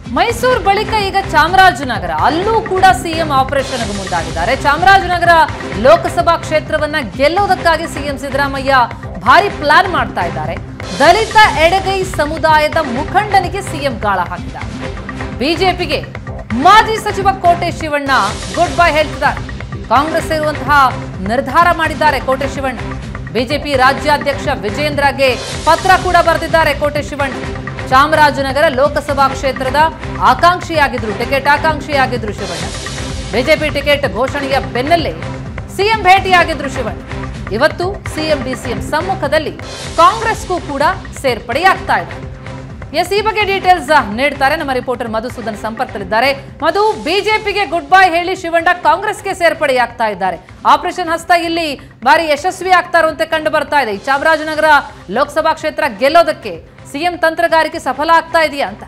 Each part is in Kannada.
ಮೈಸೂರು ಬಳಿಕ ಈಗ ಚಾಮರಾಜನಗರ ಅಲ್ಲೂ ಕೂಡ ಸಿಎಂ ಆಪರೇಷನ್ಗೆ ಮುಂದಾಗಿದ್ದಾರೆ ಚಾಮರಾಜನಗರ ಲೋಕಸಭಾ ಕ್ಷೇತ್ರವನ್ನ ಗೆಲ್ಲೋದಕ್ಕಾಗಿ ಸಿಎಂ ಸಿದ್ದರಾಮಯ್ಯ ಭಾರಿ ಪ್ಲಾನ್ ಮಾಡ್ತಾ ಇದ್ದಾರೆ ದಲಿತ ಎಡಗೈ ಸಮುದಾಯದ ಮುಖಂಡನಿಗೆ ಸಿಎಂ ಗಾಳ ಹಾಕಿದ್ದಾರೆ ಬಿಜೆಪಿಗೆ ಮಾಜಿ ಸಚಿವ ಕೋಟೆ ಶಿವಣ್ಣ ಗುಡ್ ಬೈ ಹೇಳ್ತಿದ್ದಾರೆ ಕಾಂಗ್ರೆಸ್ ಇರುವಂತಹ ನಿರ್ಧಾರ ಮಾಡಿದ್ದಾರೆ ಕೋಟೆ ಶಿವಣ್ಣ ಬಿಜೆಪಿ ರಾಜ್ಯಾಧ್ಯಕ್ಷ ವಿಜೇಂದ್ರಗೆ ಪತ್ರ ಕೂಡ ಬರೆದಿದ್ದಾರೆ ಕೋಟೆ ಶಿವಣ್ಣ ಚಾಮರಾಜನಗರ ಲೋಕಸಭಾ ಕ್ಷೇತ್ರದ ಆಕಾಂಕ್ಷಿಯಾಗಿದ್ರು ಟಿಕೆಟ್ ಆಕಾಂಕ್ಷಿಯಾಗಿದ್ರು ಶಿವಣ್ಣ ಬಿಜೆಪಿ ಟಿಕೆಟ್ ಘೋಷಣೆಯ ಬೆನ್ನಲ್ಲೇ ಸಿಎಂ ಭೇಟಿಯಾಗಿದ್ರು ಶಿವಣ್ಣ ಇವತ್ತು ಸಿಎಂ ಡಿಸಿಎಂ ಸಮ್ಮುಖದಲ್ಲಿ ಕಾಂಗ್ರೆಸ್ಗೂ ಕೂಡ ಸೇರ್ಪಡೆಯಾಗ್ತಾ ಇದೆ ಎಸ್ ಈ ಬಗ್ಗೆ ಡೀಟೇಲ್ಸ್ ನೀಡ್ತಾರೆ ನಮ್ಮ ರಿಪೋರ್ಟರ್ ಮಧುಸೂದನ್ ಸಂಪರ್ಕದಲ್ಲಿದ್ದಾರೆ ಮಧು ಬಿಜೆಪಿಗೆ ಗುಡ್ ಬೈ ಹೇಳಿ ಶಿವಣ್ಣ ಕಾಂಗ್ರೆಸ್ಗೆ ಸೇರ್ಪಡೆಯಾಗ್ತಾ ಇದ್ದಾರೆ ಆಪರೇಷನ್ ಹಸ್ತ ಇಲ್ಲಿ ಬಾರಿ ಯಶಸ್ವಿ ಆಗ್ತಾ ಇರುವಂತೆ ಕಂಡು ಬರ್ತಾ ಇದೆ ಈ ಚಾಮರಾಜನಗರ ಲೋಕಸಭಾ ಕ್ಷೇತ್ರ ಗೆಲ್ಲೋದಕ್ಕೆ ಸಿಎಂ ತಂತ್ರಗಾರಿಕೆ ಸಫಲ ಆಗ್ತಾ ಇದೆಯಾ ಅಂತ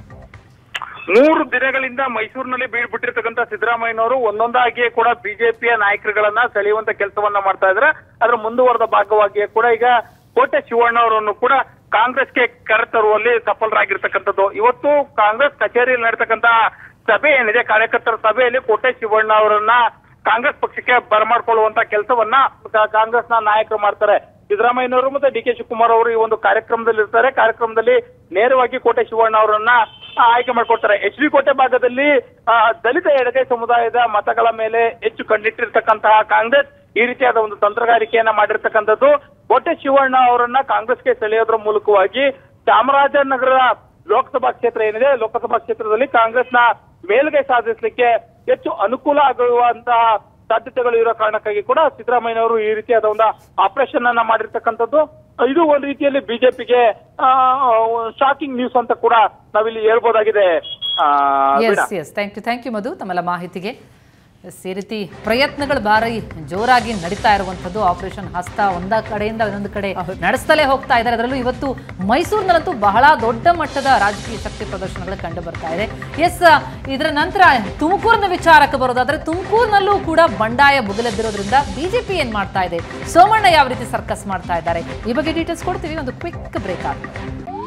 ಮೂರು ದಿನಗಳಿಂದ ಮೈಸೂರಿನಲ್ಲಿ ಬೀಳ್ಬಿಟ್ಟಿರ್ತಕ್ಕಂಥ ಸಿದ್ದರಾಮಯ್ಯನವರು ಒಂದೊಂದಾಗಿಯೇ ಕೂಡ ಬಿಜೆಪಿಯ ನಾಯಕರುಗಳನ್ನ ಸೆಳೆಯುವಂತ ಕೆಲಸವನ್ನ ಮಾಡ್ತಾ ಇದ್ದಾರೆ ಅದರ ಮುಂದುವರೆದ ಭಾಗವಾಗಿಯೇ ಕೂಡ ಈಗ ಕೋಟೆ ಶಿವಣ್ಣ ಅವರನ್ನು ಕೂಡ ಕಾಂಗ್ರೆಸ್ಗೆ ಕರೆತರುವಲ್ಲಿ ಸಫಲರಾಗಿರ್ತಕ್ಕಂಥದ್ದು ಇವತ್ತು ಕಾಂಗ್ರೆಸ್ ಕಚೇರಿಯಲ್ಲಿ ನಡೆತಕ್ಕಂತ ಸಭೆ ಏನಿದೆ ಕಾರ್ಯಕರ್ತರ ಸಭೆಯಲ್ಲಿ ಕೋಟೆ ಶಿವಣ್ಣ ಅವರನ್ನ ಕಾಂಗ್ರೆಸ್ ಪಕ್ಷಕ್ಕೆ ಬರಮಾಡ್ಕೊಳ್ಳುವಂತ ಕೆಲಸವನ್ನ ಕಾಂಗ್ರೆಸ್ನ ನಾಯಕರು ಮಾಡ್ತಾರೆ ಸಿದ್ದರಾಮಯ್ಯನವರು ಮತ್ತೆ ಡಿ ಕೆ ಶಿವಕುಮಾರ್ ಅವರು ಈ ಒಂದು ಕಾರ್ಯಕ್ರಮದಲ್ಲಿ ಇರ್ತಾರೆ ಕಾರ್ಯಕ್ರಮದಲ್ಲಿ ನೇರವಾಗಿ ಕೋಟೆ ಶಿವಣ್ಣ ಅವರನ್ನ ಆ, ಆಯ್ಕೆ ಮಾಡ್ಕೊಡ್ತಾರೆ ಎಚ್ ಡಿ ಕೋಟೆ ಭಾಗದಲ್ಲಿ ಆ, ದಲಿತ ಎಡಗೈ ಸಮುದಾಯದ ಮತಗಳ ಮೇಲೆ ಹೆಚ್ಚು ಕಣ್ಣಿಟ್ಟಿರ್ತಕ್ಕಂತಹ ಕಾಂಗ್ರೆಸ್ ಈ ರೀತಿಯಾದ ಒಂದು ತಂತ್ರಗಾರಿಕೆಯನ್ನ ಮಾಡಿರ್ತಕ್ಕಂಥದ್ದು ಕೋಟೆ ಶಿವಣ್ಣ ಅವರನ್ನ ಕಾಂಗ್ರೆಸ್ಗೆ ಸೆಳೆಯೋದ್ರ ಮೂಲಕವಾಗಿ ಚಾಮರಾಜನಗರ ಲೋಕಸಭಾ ಕ್ಷೇತ್ರ ಏನಿದೆ ಲೋಕಸಭಾ ಕ್ಷೇತ್ರದಲ್ಲಿ ಕಾಂಗ್ರೆಸ್ನ ಮೇಲುಗೈ ಸಾಧಿಸಲಿಕ್ಕೆ ಹೆಚ್ಚು ಅನುಕೂಲ ಆಗುವಂತಹ ಸಾಧ್ಯತೆಗಳು ಇರೋ ಕಾರಣಕ್ಕಾಗಿ ಕೂಡ ಸಿದ್ದರಾಮಯ್ಯನವರು ಈ ರೀತಿಯಾದ ಒಂದು ಆಪರೇಷನ್ ಅನ್ನ ಮಾಡಿರ್ತಕ್ಕಂಥದ್ದು ಇದು ಒಂದು ರೀತಿಯಲ್ಲಿ ಬಿಜೆಪಿಗೆ ಶಾಕಿಂಗ್ ನ್ಯೂಸ್ ಅಂತ ಕೂಡ ನಾವಿಲ್ಲಿ ಹೇಳ್ಬೋದಾಗಿದೆ ಆ, Veena. Yes yes thank you thank you Madhu ತಮ್ಮೆಲ್ಲ ಮಾಹಿತಿಗೆ ಎಸ್ ಈ ರೀತಿ ಪ್ರಯತ್ನಗಳು ಭಾರಿ ಜೋರಾಗಿ ನಡೀತಾ ಇರುವಂಥದ್ದು ಆಪರೇಷನ್ ಹಸ್ತ ಒಂದ ಕಡೆಯಿಂದ ಇನ್ನೊಂದು ಕಡೆ ನಡೆಸ್ತಲೇ ಹೋಗ್ತಾ ಇದ್ದಾರೆ ಅದರಲ್ಲೂ ಇವತ್ತು ಮೈಸೂರಿನಲ್ಲಂತೂ ಬಹಳ ದೊಡ್ಡ ಮಟ್ಟದ ರಾಜಕೀಯ ಶಕ್ತಿ ಪ್ರದರ್ಶನಗಳು ಕಂಡು ಬರ್ತಾ ಇದೆ ಎಸ್ ಇದರ ನಂತರ ತುಮಕೂರಿನ ವಿಚಾರಕ್ಕೆ ಬರೋದಾದ್ರೆ ತುಮಕೂರಿನಲ್ಲೂ ಕೂಡ ಬಂಡಾಯ ಬುಗಲೆದ್ದಿರೋದ್ರಿಂದ ಬಿಜೆಪಿ ಏನ್ ಮಾಡ್ತಾ ಇದೆ ಸೋಮಣ್ಣ ಯಾವ ರೀತಿ ಸರ್ಕಸ್ ಮಾಡ್ತಾ ಇದ್ದಾರೆ ಈ ಬಗ್ಗೆ ಡೀಟೇಲ್ಸ್ ಕೊಡ್ತೀವಿ ಒಂದು ಕ್ವಿಕ್ ಬ್ರೇಕ್ ಆಗುತ್ತೆ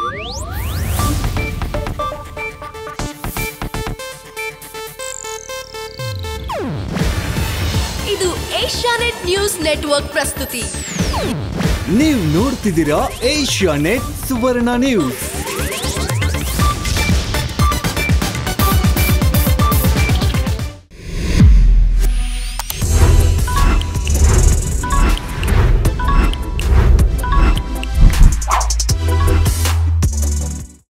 ಇದು ಏಷ್ಯಾನೆಟ್ ನ್ಯೂಸ್ ನೆಟ್ವರ್ಕ್ ಪ್ರಸ್ತುತಿ ನೀವು ನೋಡ್ತಿದ್ದೀರಾ ಏಷ್ಯಾ ನೆಟ್ ಸುವರ್ಣ ನ್ಯೂಸ್